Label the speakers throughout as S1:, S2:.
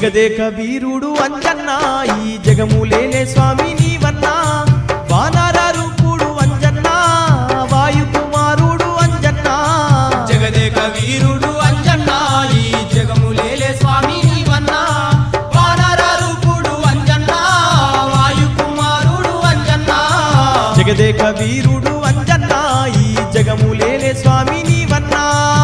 S1: ఏకదేక వీరుడు అంజన్న ఈ జగములేలే స్వామి నీవన్నా వానర రూపుడు అంజన్న వాయుకుమారుడు అంజన్న
S2: జగదేక వీరుడు అంజన్న ఈ జగములేలే స్వామి నీవన్నా వానర రూపుడు అంజన్న వాయుకుమారుడు అంజన్న
S1: జగదేక వీరుడు అంజన్న ఈ జగములేలే స్వామి నీవన్నా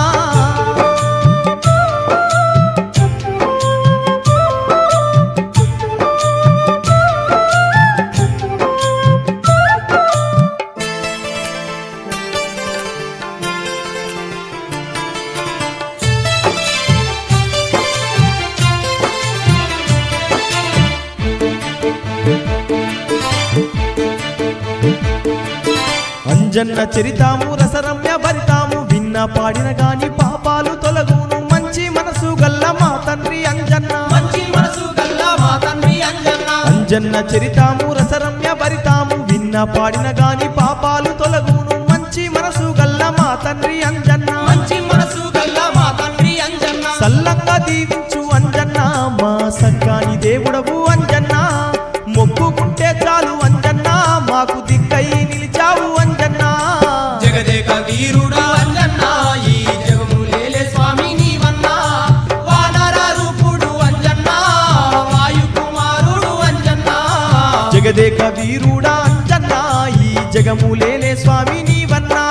S1: అంజన్న చరితాము రసరమ్య భరితాము విన్న పాడిన గాని పాపాలు తొలగును మంచి మనసు గల్ల మా తండ్రి అంజన్న
S2: మంచి మనసు గల్లా మా తండ్రి అంజన్న
S1: అంజన్న చరితాము రసరమ్య భరితాము విన్న పాడిన గాని పాపాలు తొలగును మంచి మనసు గల్ల మా తండ్రి అంజన్న
S2: మంచి మనసు గల్లా మా తండ్రి అంజన్న
S1: సల్లంగా దీవించు అంజన్న మా సక్కాని దేవుడవు అంజన్న మొక్కుకుంటే చాలు అంజన్న మాకు దిక్కై నిలిచావు అంజన్న
S2: జగదేక వీరుడు అంజన్న ఈ జగములేలే స్వామి నీవన్నా వానర రూపుడు అంజన్న వాయుకుమారుడు అంజన్న
S1: జగదేక వీరుడా అంజన్న ఈ జగములేలే స్వామి నీవన్నా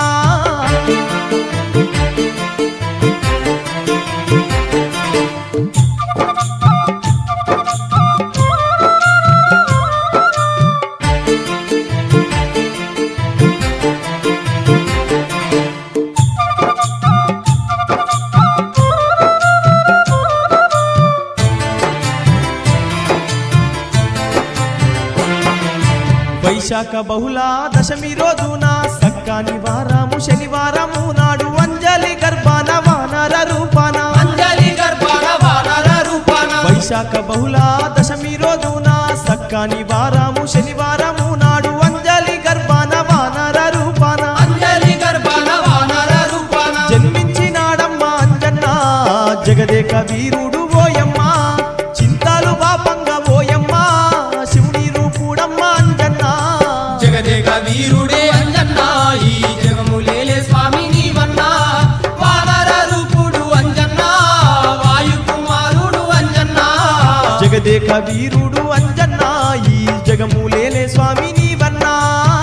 S1: వైశాఖ బహుళ దశమి రోజున సక్కాని వారము శనివారము నాడు అంజలి గర్భాన వానర రూపాన
S2: అంజలి గర్భాన వానర రూపాన
S1: వైశాఖ బహుళ దశమి రోజున సక్కాని వారము శనివారము నాడు అంజలి గర్భాన వానర రూపాన
S2: అంజలి గర్భాన వానర రూపాన
S1: జన్మించినాడమ్మ అంజన్న జగదేక వీరుడు ఓయమ్మ చింతాలు పాపంగా ఓయమ్మ శివుని రూపుడమ్మ అంజన్న
S2: జగదేక వీరుడే అంజన్న ఈ జగములేలే స్వామి నీవన్నా వానర రూపుడు అంజన్న వాయుకుమారుడు అంజన్న
S1: జగదేక వీరుడు అంజన్న ఈ జగములేలే స్వామి నీవన్నా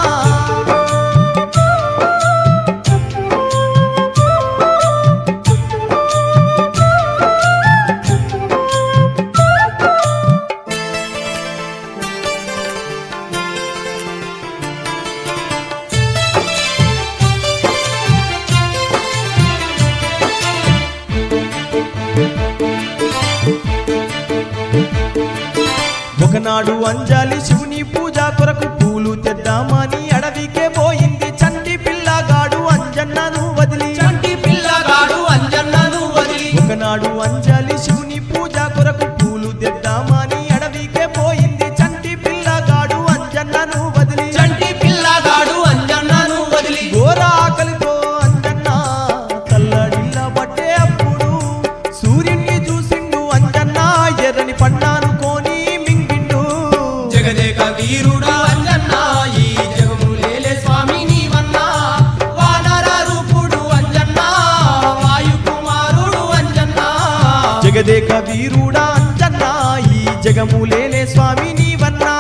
S1: ఒకనాడు అంజలి శివుని పూజ కొరకు పూలు తెద్దామని అడవికే పోయింది చంటి పిల్లగాడు అంజన్నను వదిలి
S2: చంటి పిల్లగాడు అంజన్నను వదిలి
S1: ఒకనాడు అంజలి శివుని పూజ కొరకు పూలు తెద్దామని అడవికే పోయింది చంటి పిల్లగాడు అంజన్నను వదిలి
S2: చంటి పిల్లగాడు అంజన్నను వదిలి
S1: ఘోర ఆకలితో అంజన్న తల్లడిల్ల పట్టే అప్పుడు సూర్యుని చూసిండు అంజన్న ఎర్రని పండానుకోని మింగిండు
S2: జగదేక వీరుడు అంజన్న ఈ జగములేలే స్వామి నీవన్నా వానర రూపుడు అంజన్న వాయుకుమారుడు అంజన్న
S1: జగదేక వీరుడా అంజన్న ఈ జగములేలే స్వామి నీవన్నా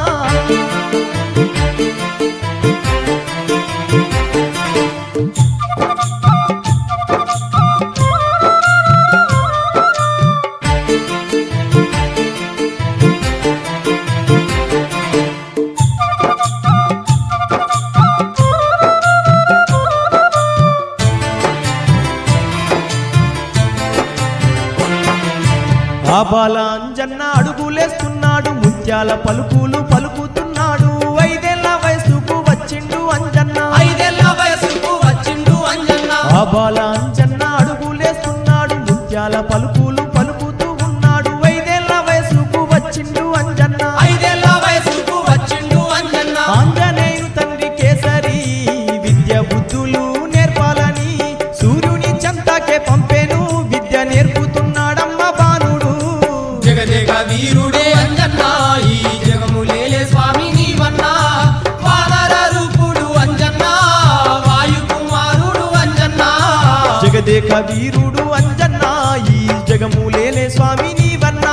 S1: ఆ బాల అంజన్న అడుగులేస్తున్నాడు ముత్యాల పలుకులు పలుకుతున్నాడు ఐదేళ్ల వయసుకు వచ్చిండు అంజన్న
S2: ఐదేళ్ల వయసుకు వచ్చిండు అంజన్న
S1: ఆ బాల అంజన్న అడుగులేస్తున్నాడు ముత్యాల పలుకులు పలుకుతూ ఉన్నాడు ఐదేళ్ల వయసుకు వచ్చిండు అంజన్న
S2: ఐదేళ్ల వయసుకు వచ్చిండు అంజన్న
S1: ఆంజనేయుని తండ్రి కేసరి విద్య బుద్ధులు నేర్పాలని సూర్యుని చెంతకే పంపెను విద్య నేర్పుతున్నాడమ్మ బాణుడు
S2: జగదేక
S1: జగదేక వీరుడు అంజన్న ఈ జగములేలే స్వామి నీవన్నా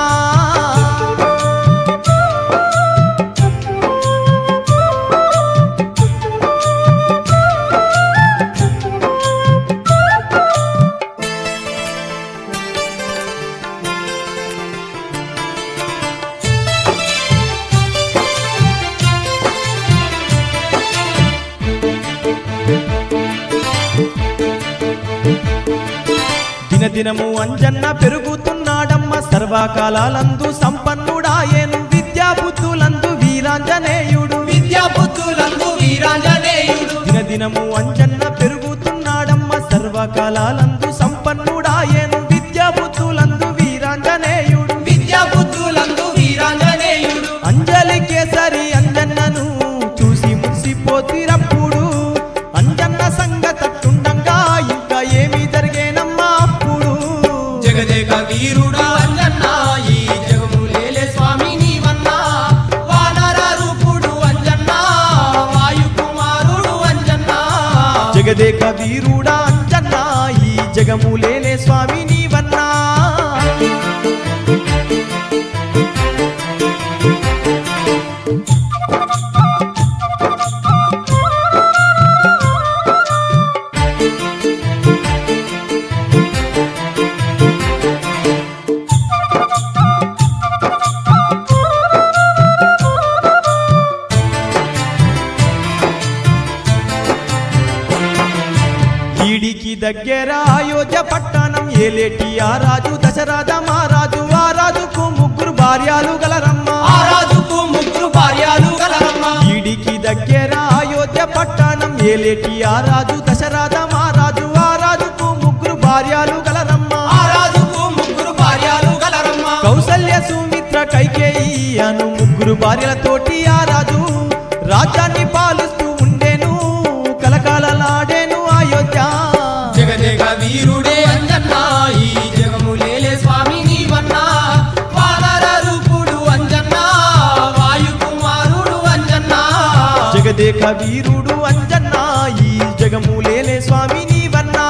S1: దినదినము అంజన్న పెరుగుతున్నాడమ్మ సర్వకాలాలందు సంపన్నుడాయేను విద్యా బుద్ధులందు వీరాంజనేయుడు
S2: విద్యా బుద్ధులందు వీరాంజనేయుడు
S1: దినదినము అంజన్న పెరుగుతున్నాడమ్మ సర్వకాలాలందు సంపన్నుడాయేను విద్యా బుద్ధులందు వీరాంజనేయుడు
S2: విద్యా బుద్ధులందు వీరాంజనేయుడు
S1: అంజలి కేసరి అంజన్నను చూసి మురిసిపోతిరప్పుడు అంజన్న సంగతట్టుండంగా ఇంకా ఏమి జరిగేనమ్మా అప్పుడు
S2: జగదేక వీరుడు అంజన్న ఈ జగములేలే స్వామి నీవన్నా వానర రూపుడు అంజన్న వాయు కుమారుడు అంజన్న
S1: జగదేక వీరుడా అంజన్న ఈ జగములేలే స్వామి నీవన్నా ఈడికి దగ్గర అయోధ్య పట్టణం ఏలేటి ఆ రాజు దశరథ మహారాజు ఆ రాజుకు ముగ్గురు భార్యలు గలరమ్మ
S2: ఆ రాజుకు ముగ్గురు భార్యలు గలరమ్మ
S1: ఈడికి దగ్గర అయోధ్య పట్టణం ఏలేటి ఆ రాజు దశరథ మహారాజు ఆ రాజుకు ముగ్గురు భార్యలు గలరమ్మ
S2: ఆ రాజుకు ముగ్గురు భార్యలు గలరమ్మ
S1: కౌసల్య సుమిత్ర కైకేయి అను ముగ్గురు భార్యలతోటి ఆ రాజు రాజ్యాన్ని పాలిస్తూ ఉండేను కలకాలలాడేను అయోధ్య
S2: జగదేక వీరుడే అంజన్న ఈ జగములేలే స్వామి నీవన్నా వానర రూపుడు అంజన్న వాయు కుమారుడు అంజన్న
S1: జగదేక వీరుడు అంజన్న ఈ జగములేలే స్వామి నీవన్నా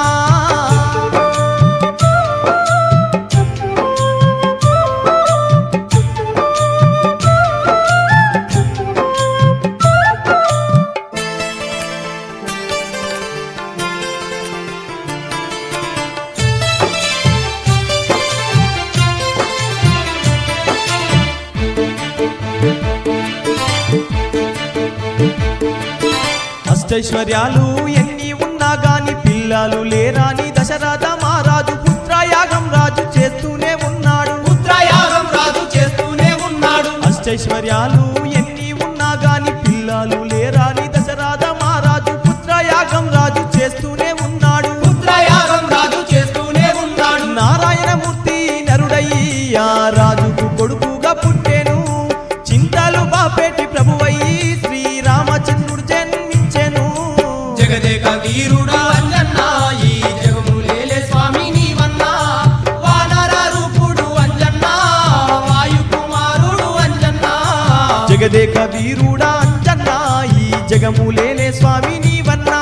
S1: అష్టైశ్వర్యాలు ఎన్ని ఉన్నా గాని పిల్లలు లేరాని దశరథ మహారాజు పుత్రయాగం రాజు చేస్తూనే ఉన్నాడు
S2: పుత్రయాగం రాజు చేస్తూనే ఉన్నాడు
S1: అష్టైశ్వర్యాలు ఎన్ని ఉన్నా గాని పిల్లలు లేరాని దశరథ మహారాజు పుత్రయాగం రాజు చేస్తూనే ఉన్నాడు
S2: పుత్రయాగం రాజు చేస్తూనే ఉన్నాడు
S1: నారాయణమూర్తి నరుడయ్యి ఆ రాజుకు కొడుకుగా పుట్టెను చింతలు బాపేటి ప్రభువయ్యి శ్రీరామచంద్రుడు జన్మించెను
S2: జగదేక వీరుడు అంజన్న ఈ జగములేలే స్వామి నీవన్నా వానర రూపుడు అంజన్న వాయు కుమారుడు అంజన్న
S1: జగదేక వీరుడా అంజన్న ఈ జగములేలే స్వామి నీవన్నా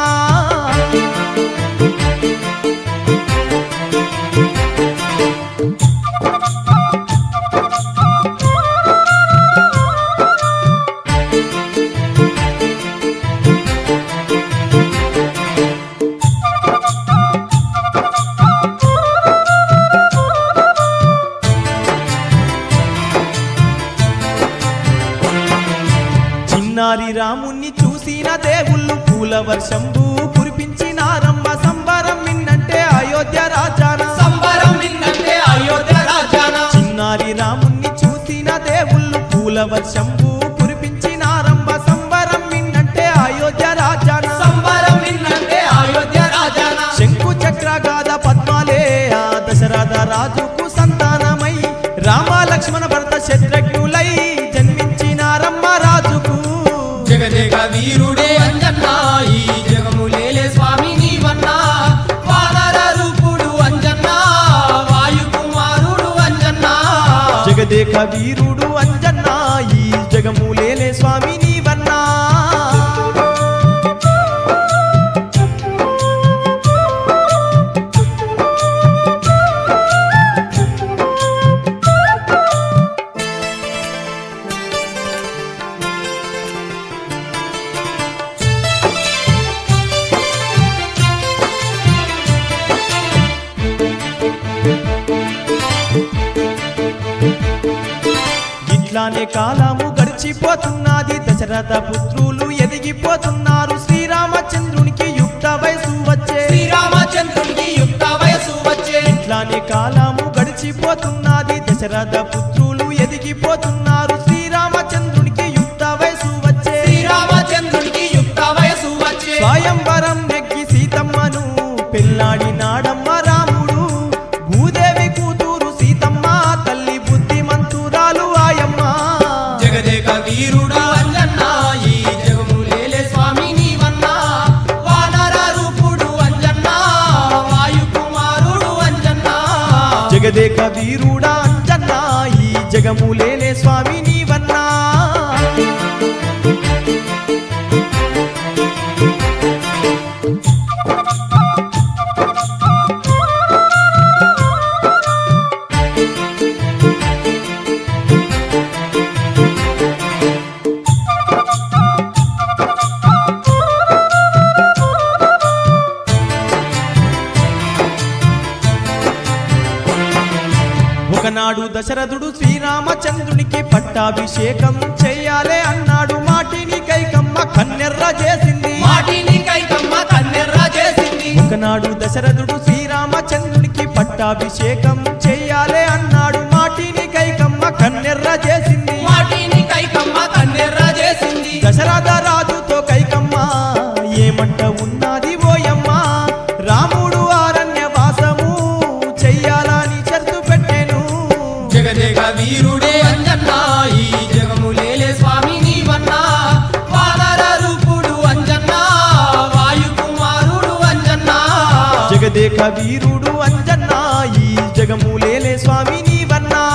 S1: చిన్నారి రాముణ్ణి చూసిన దేవుళ్ళు పూల వర్షంబు కురిపించినారమ్మ సంబరం మిన్నంటే అయోధ్య రాజాన
S2: సంబరం నిన్నంటే అయోధ్య రాజాన
S1: చిన్నారి రాముణ్ణి చూసిన దేవుళ్ళు పూల వర్షంబు కురిపించినారమ్మ సంబరం మిన్నంటే అయోధ్య రాజాన
S2: సంబరం నిన్నంటే అయోధ్య రాజాన
S1: శంకు చక్రగాద పద్మాలే ఆ దశరథ రాజుకు సంతానమై రామ లక్ష్మణ భరత శత్రుఘ్నులై జన్మించినారమ్మ రాజుకు
S2: జగదేక వీరుడే అంజన్న ఈ జగములేలే స్వామి నీవన్నా వానర రూపుడు అంజన్న వాయు కుమారుడు అంజన్న
S1: జగదేక వీరుడు అంజన్న ఈ జగములేలే స్వామి నీవన్నా ఇట్లానే కాలము గడిచిపోతున్నది దశరథ పుత్రులు ఎదిగిపోతున్నారు శ్రీరామచంద్రునికి యుక్త వయసు వచ్చే
S2: శ్రీరామచంద్రునికి యుక్త వయసు వచ్చే
S1: ఇట్లానే కాలము గడిచిపోతున్నది దశరథ పుత్రులు ఎదిగిపోతున్నారు శ్రీరామచంద్రునికి యుక్త వయసు వచ్చే
S2: శ్రీరామచంద్రునికి యుక్త వయసు వచ్చే
S1: స్వయంవరం నెగ్గి సీతమ్మను పెళ్ళాడినాడమ్మ రాముడు భూదేవి కూతురు సీతమ్మ తల్లి బుద్ధిమంతురాలు ఆయమ్మ
S2: జగదేక వీరుడు అంజన్న ఈ జగములేలే స్వామి నీవన్నా వానర రూపుడు అంజన్న వాయు కుమారుడు అంజన్న
S1: జగదేక వీరుడా అంజన్న ఈ జగములేలే స్వామి నీవన్నా ఒకనాడు దశరథుడు శ్రీరామచంద్రునికి పట్టాభిషేకం చెయ్యాలే అన్నాడు మాటిని కైకమ్మ కన్నెర్ర చేసింది
S2: మాటిని కైకమ్మ కన్నెర్ర చేసింది
S1: ఒకనాడు దశరథుడు శ్రీరామచంద్రునికి పట్టాభిషేకం చెయ్యాలే అన్నాడు మాటిని కైకమ్మ కన్నెర్ర చేసింది
S2: మాటిని కైకమ్మ కన్నెర్ర చేసింది
S1: దశరథ రాజుతో కైకమ్మ ఏమంట ఉన్నది ఓయమ్మ రాముడు అరణ్యవాసము చెయ్యాలని చర్చు పెట్టెను
S2: జగదేక వీరుడే అంజన్న ఈ జగములేలే స్వామి నీవన్నా వానర రూపుడు అంజన్న వాయు కుమారుడు అంజన్న
S1: జగదేక వీరుడు అంజన్న ఈ జగములేలే స్వామి నీవన్నా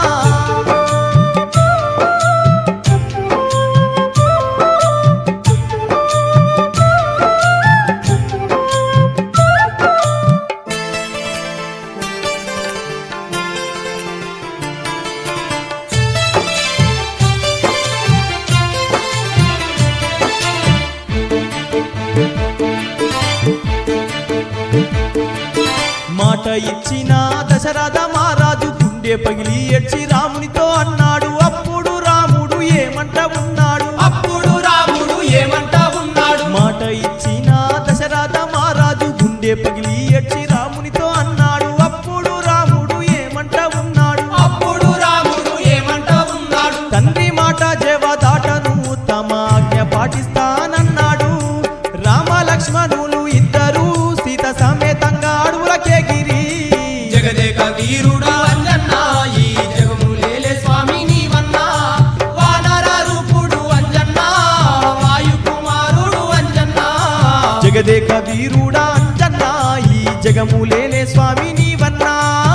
S1: మాట ఇచ్చిన దశరథ మహారాజు గుండె పగిలి ఏడ్చి రామునితో అన్నాడు అప్పుడు రాముడు ఏమంట ఉన్నాడు
S2: అప్పుడు రాముడు ఏమంట ఉన్నాడు
S1: మాట ఇచ్చిన దశరథ మహారాజు గుండె పగిలి ఏడ్చి రామునితో అన్నాడు అప్పుడు రాముడు ఏమంట ఉన్నాడు
S2: అప్పుడు రాముడు ఏమంట ఉన్నాడు
S1: తండ్రి మాట జవదాటను తమ ఆజ్ఞ పాటిస్తానన్నాడు రామ లక్ష్మణులు ఇద్దరు సీత సమేతంగా అడవులకెగిరి
S2: జగదేక వీరుడు అంజన్న ఈ జగములేలే స్వామి నీవన్నా వానర రూపుడు అంజన్న వాయు కుమారుడు అంజన్న
S1: జగదేక వీరుడా అంజన్న ఈ జగములేలే స్వామి నీవన్నా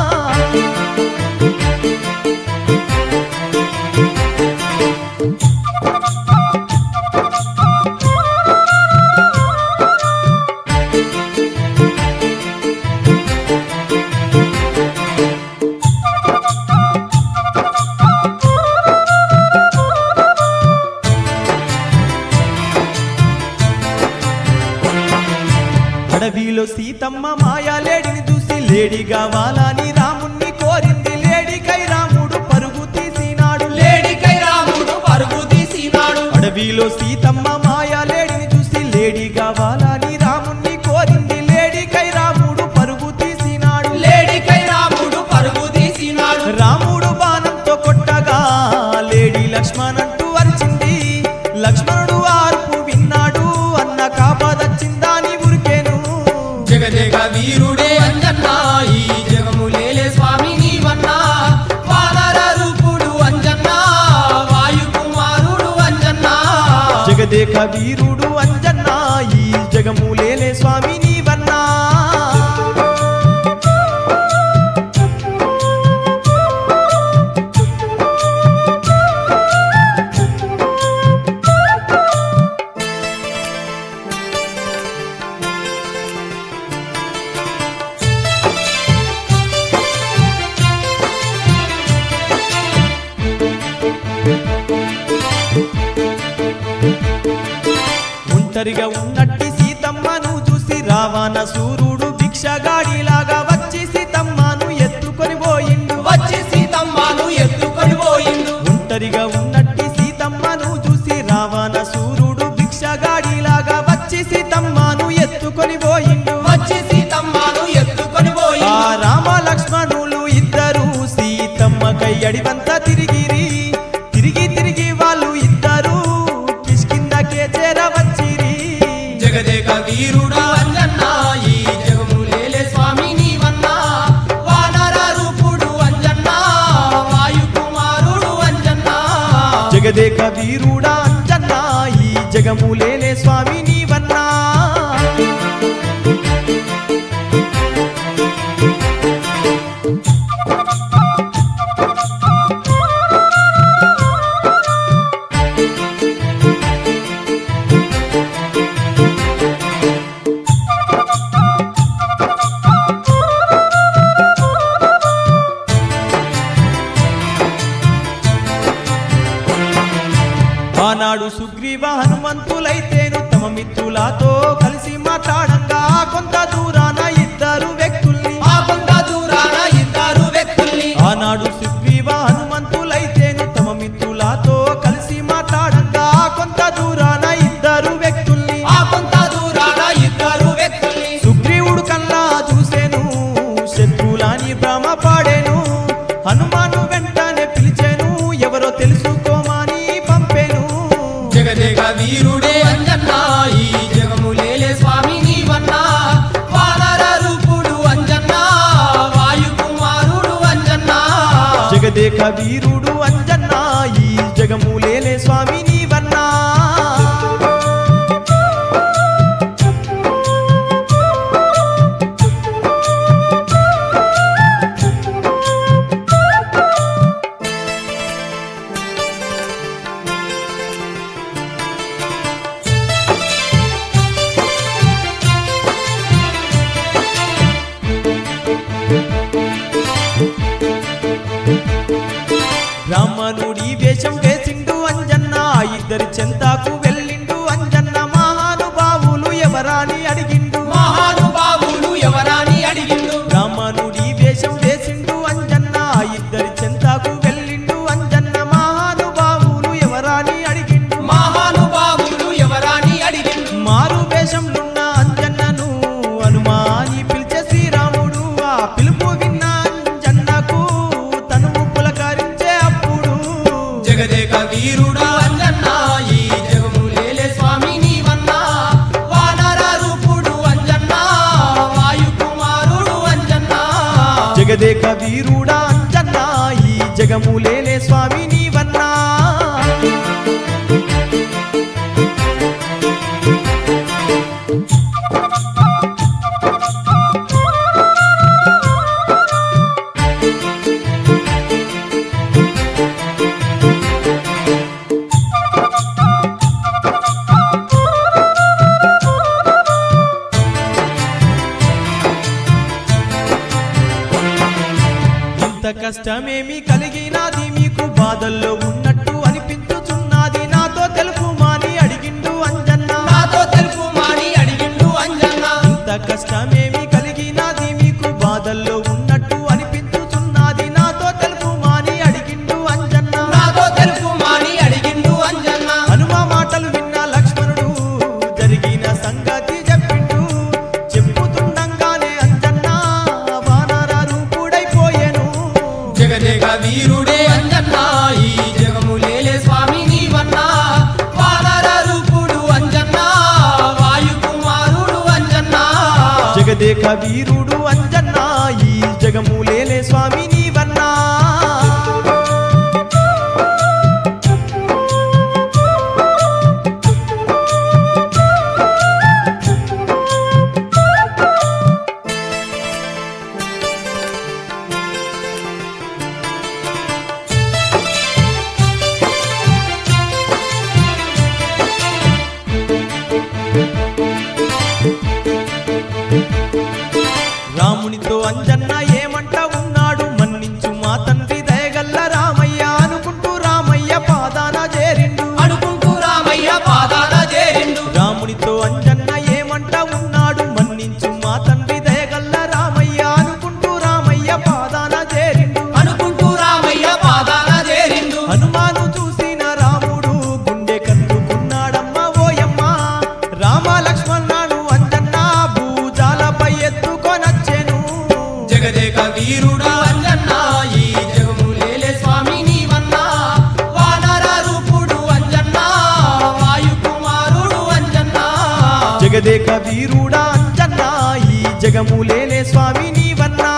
S1: అడవిలో సీతమ్మ మాయాలేడిని చూసి లేడి కావాలని రాముణ్ణి కోరింది లేడికై రాముడు పరుగు తీసినాడు
S2: లేడికై రాముడు పరుగు తీసినాడు
S1: అడవిలో సీతమ్మ మాయాలేడిని చూసి లేడి కావాలని రాముణ్ణి కోరింది లేడికై రాముడు పరుగు తీసినాడు
S2: లేడికై రాముడు పరుగు తీసినాడు
S1: రాముడు బాణంతో కొట్టగా లేడి లక్ష్మణ్ అంటూ అరిచింది లక్ష్మణుడు ఆర్పు విన్నాడు అన్న కాపదచ్చిందాని ఉరికెను
S2: జగదేక వీరుడే అంజన్న ఈ జగములేలే స్వామి నీవన్నా వానర రూపుడు అంజన్న వాయు కుమారుడు అంజన్న
S1: జగదేక వీరుడు అంజన్న ఈ జగములేలే స్వామి నీవన్నా ఒంటరిగా ఉన్నట్టి సీతమ్మను చూసి రావణ సూర్యుడు భిక్షగాడిలాగా వచ్చి సీతమ్మను ఎత్తుకొని పోయిండు
S2: వచ్చి సీతమ్మను ఎత్తుకొని పోయిండు
S1: ఒంటరిగా ఉన్నట్టి సీతమ్మను చూసి రావణ సూర్యుడు భిక్షగాడిలాగా వచ్చి సీతమ్మను ఎత్తుకొని పోయిండు
S2: వచ్చి సీతమ్మను ఎత్తుకొని పోయి
S1: ఆ రామ లక్ష్మణులు ఇద్దరు సీతమ్మకై అడివంతా తిరిగిరి తిరిగి తిరిగి వాళ్ళు ఇద్దరు కిష్కిందకే చేరవచ్చిరి
S2: జగదేక వీరుడా అంజన్న ఈ జగములేలే స్వామి నీవన్నా వానర రూపుడు అంజన్న వాయు కుమారుడు అంజన్న
S1: జగదేక వీరుడా అంజన్నా ఈ జగములేనే స్వామి నీవన్నా ఆనాడు సుగ్రీవ హనుమంతులైతేను తమ మిత్రులతో కలిసి మాట్లాడంగా కొంత దూరాన ఇద్దరు వ్యక్తుల్ని
S2: ఆ కొంత దూరాన ఇద్దరు వ్యక్తుల్ని
S1: ఆనాడు సుగ్రీవ హనుమంతులైతేను తమ మిత్రులతో కలిసి మాట్లాడంగా కొంత దూరాన ఇద్దరు వ్యక్తుల్ని
S2: ఆ కొంత దూరాన ఇద్దరు వ్యక్తుల్ని
S1: సుగ్రీవుడు కల్లా చూసేను శత్రువులాని భ్రమ పాడేను హనుమాను వెంటనే పిలిచేను ఎవరో తెలుసుకోమని పంపేను
S2: జగదేక వీరుడే అంజన్న ఈ జగములేలే స్వామి నీవన్నా వానర రూపుడు అంజన్న వాయు కుమారుడు అంజన్న
S1: జగదేక వీరుడు అంజన్నా ఈ జగములేలే స్వామి నీవన్నా బ్రాహ్మణుడి వేషం వేసిండు అంజన్న ఇద్దరి చెంతాకు వెళ్ళిండు అంజన్న మహానుభావులు ఎవరాని అడిగిండు
S2: మహానుభావులు ఎవరాని అడిగిండు
S1: బ్రాహ్మణుడి వేషం వేసిండు అంజన్న ఇద్దరి చెంతాకు వెళ్ళిండు అంజన్న మహానుభావులు ఎవరాని అడిగిండు
S2: మహానుభావులు ఎవరాని అడిగిండు
S1: మారు వేషంలున్న అంజన్నను అనుమాని పిలిచే శ్రీరాముడు ఆ పిలుపు విన్న అంజన్నకు తను పులకరించే అప్పుడు
S2: జగదేక వీరుడా అంజన్న ఈ జగములేలే స్వామి నీవన్నా వానర రూపుడు అంజన్న వాయు కుమారుడు అంజన్న
S1: జగదేక వీరుడా అంజన్న ఈ జగములేలే స్వామి నీవన్నా ఇంత కష్టమేమి కలిగినది మీకు బాధల్లో ఉన్నట్టు అనిపించుచున్నది నాతో తెలుపుమాని అడిగిండు అంజన్న
S2: నాతో తెలుపు మాని అడిగిండు అంజన్న
S1: ఇంత కష్టమేమి కలిగినది మీకు బాధల్లో ఉన్నట్టు అనిపించుచున్నది నాతో తెలుపుమాని అడిగిండు అంజన్న
S2: నాతో తెలుపు మాని అడిగిండు అంజన్న
S1: హనుమ మాటలు విన్న లక్ష్మణుడు జరిగిన సంగతి చెప్పిండు చెప్పుతుండగానే అంజన్న వానర రూపుడైపోయెను
S2: జగదేక వీరుడే అంజన్న ఈ జగములేలే స్వామి నీవన్నా వానర రూపుడు అంజన్న వాయు కుమారుడు అంజన్న
S1: జగదేక వీరుడు అంజన్న ఈ జగములేలే స్వామి నీవన్నా జగదేక వీరుడా అంజన్నా ఈ జగములేలే స్వామి నీవన్నా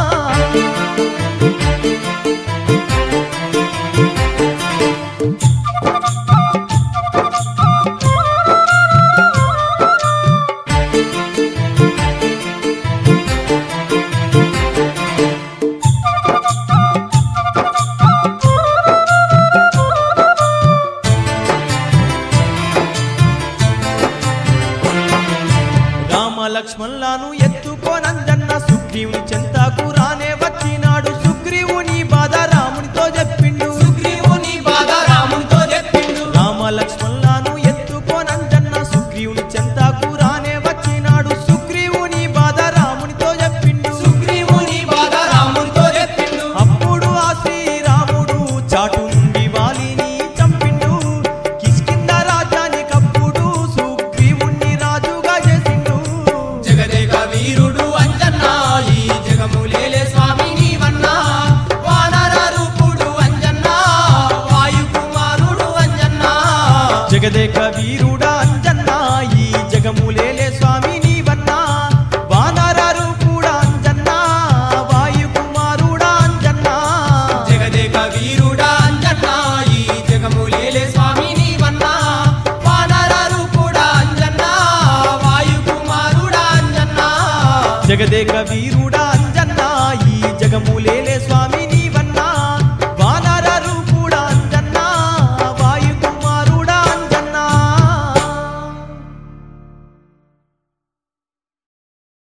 S1: రామ లక్ష్మణులను ఎత్తుకోనంజన్న సుగ్రీవుని చెంతకు రానే వచ్చినాడు సుగ్రీవుని బాధ రామునితో చెప్పిండు
S2: సుగ్రీవుని బాధ రామునితో చెప్పిండు
S1: రామ లక్ష్మణులను ఎత్తుకోనంజన్న సుగ్రీవుని చెంతకు రానే వచ్చినాడు సుగ్రీవుని బాధ రామునితో చెప్పిండు
S2: సుగ్రీవుని బాధ రామునితో చెప్పిండు
S1: అప్పుడు ఆ శ్రీరాముడు చాటు నుండి వాలిని చంపిండు కిష్కింద రాజ్యానికప్పుడు సుగ్రీవుణ్ణి రాజుగా చేసిండు
S2: జగదేక వీరుడు అంజన్నా ఈ జగములేలే స్వామి నీవన్నా వానర రూపుడు అంజన్నా వాయుకుమారుడు అంజన్నా
S1: జగదేక వీరుడా అంజన్నా ఈ జగములేలే స్వామి నీవన్నా వానరారు కూడా అంజన్నా వాయుకుమారుడా అంజన్నా
S2: జగదేక వీరుడా అంజన్నా ఈ జగములేలే స్వామి నీవన్నా వానర రూపుడా అంజన్నా వాయుకుమారుడా అంజన్నా
S1: జగదేక వీరుడా